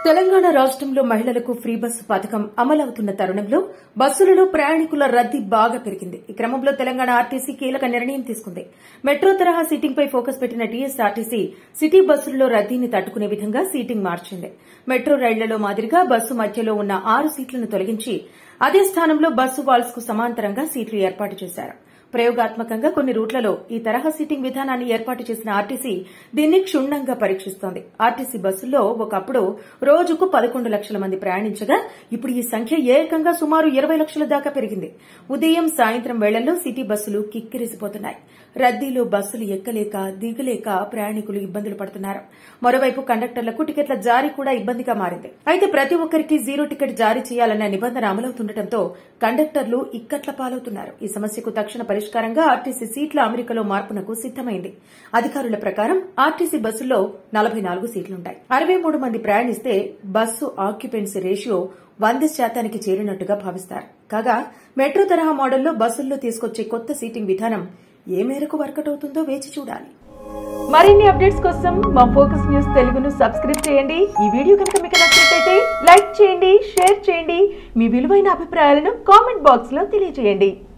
తెలంగాణ రాష్ట్రంలో మహిళలకు free bus పథకం అమలవుతున్న తరుణంలో బస్సులలో ప్రయాణికుల రద్దీ బాగా పెరిగింది ఈ క్రమంలో తెలంగాణ ఆర్టీసీ కీలక నిర్ణయం తీసుకుంది మెట్రో తరహా సీటింగ్ పై ఫోకస్ పెట్టిన టీఎస్ఆర్టీసీ సిటీ బస్సుల్లో రద్దీని తట్టుకునే విధంగా సీటింగ్ మార్చింది మెట్రో రైళ్లలో మాదిరిగా బస్సు మధ్యలో ఉన్న ఆరు సీట్లను తొలగించి అదే స్థానంలో బస్సు వాల్స్ కు సమాంతరంగా సీట్లు ఏర్పాటు చేశారు ప్రయోగాత్మకంగా కొన్ని రూట్లలో ఈ తరహా సీటింగ్ విధానాన్ని ఏర్పాటు చేసిన ఆర్టీసీ దీన్ని క్షుణ్ణంగా పరీక్షిస్తోంది ఆర్టీసీ బస్సుల్లో ఒకప్పుడు రోజుకు పదకొండు లక్షల మంది ప్రయాణించగా ఇప్పుడు ఈ సంఖ్య ఏకంగా సుమారు ఇరవై లక్షల దాకా పెరిగింది ఉదయం సాయంత్రం వేళల్లో సిటీ బస్సులు కిక్కిరిసిపోతున్నాయి రద్దీలో బస్సులు ఎక్కలేక దిగలేక ప్రయాణికులు ఇబ్బందులు పడుతున్నారు మరోవైపు కండక్టర్లకు టికెట్ల జారీ కూడా ఇబ్బందిగా మారింది అయితే ప్రతి ఒక్కరికి జీరో టికెట్ జారీ చేయాలన్న నిబంధన అమలవుతుండటంతో కండక్టర్లు ఇక్కట్ల పాలవుతున్నారు ఈ సమస్యకు తక్షణ పరిష్కారంగా ఆర్టీసీ సీట్ల అమరికలో మార్పునకు సిద్దమైంది అధికారుల ప్రకారం ఆర్టీసీ బస్సుల్లో నలభై నాలుగు సీట్లుంటాయి అరవై మూడు మంది ప్రయాణిస్తే బస్సు ఆక్యుపెన్సీ రేషియో వంద శాతానికి చేరినట్టుగా భావిస్తారు కాగా మెట్రో తరహా మోడల్లో బస్సుల్లో తీసుకొచ్చే కొత్త సీటింగ్ విధానం ఏ మేరకు వర్కౌట్ అవుతుందో వేచి చూడాలి మరిన్ని అప్డేట్స్ కోసం మా ఫోకస్ న్యూస్ తెలుగును సబ్స్క్రైబ్ చేయండి ఈ వీడియో కనుక మీకు నచ్చినట్లయితే లైక్ చేయండి షేర్ చేయండి మీ విలువైన అభిప్రాయాలను కామెంట్ బాక్స్ లో తెలియజేయండి